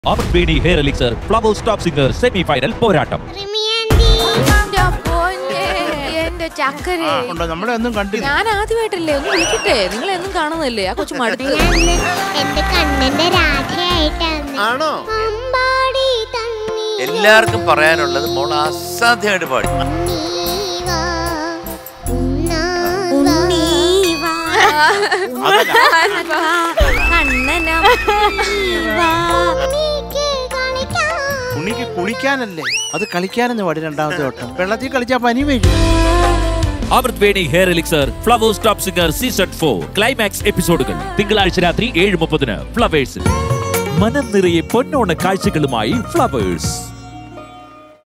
അമൃത് Veni hair elixir Flowers top singer semi final പോരാട്ടം റിമിയാൻഡി എന്റെ പൊന്നേ, എന്റെ ചക്കരെ ആ, ഉണ്ടോ നമ്മളെ ഒന്നും കണ്ടില്ല ഞാൻ ആദ്യമായിട്ടല്ലേ ഒന്ന് വിളിക്കട്ടെ നിങ്ങളെ എന്നും കാണുന്നല്ലേ ആ കൊച്ചു മടുത്തു ഞാനിന്ന് എന്റെ കണ്ണന്റെ രാധയായിട്ടാണ് ആണോ അമ്പാടി തന്നി എല്ലാവർക്കും പറയാനുള്ളത് മോൾ അസാധ്യമായിട്ട് പാടി നീവാ, ഉണ്ണാവാ. ഉണ്ണിക്ക് കളിക്കാം. ഉണ്ണിക്ക് കുളിക്കാനല്ലേ അത് കളിക്കാനെന്ന് പാടി രണ്ടാമത്തെ വട്ടം വെള്ളത്തിൽ കളിച്ചാ പനി വീഴും Amrut Veni hair elixir Flowers top singer season four climax എപ്പിസോഡുകൾ തിങ്കളാഴ്ച രാത്രി ഏഴ് മുപ്പതിന് ഫ്ലവേഴ്സിൽ മനം നിറയെ പൊന്നോണ കാഴ്ചകളുമായി ഫ്ലവേഴ്സ്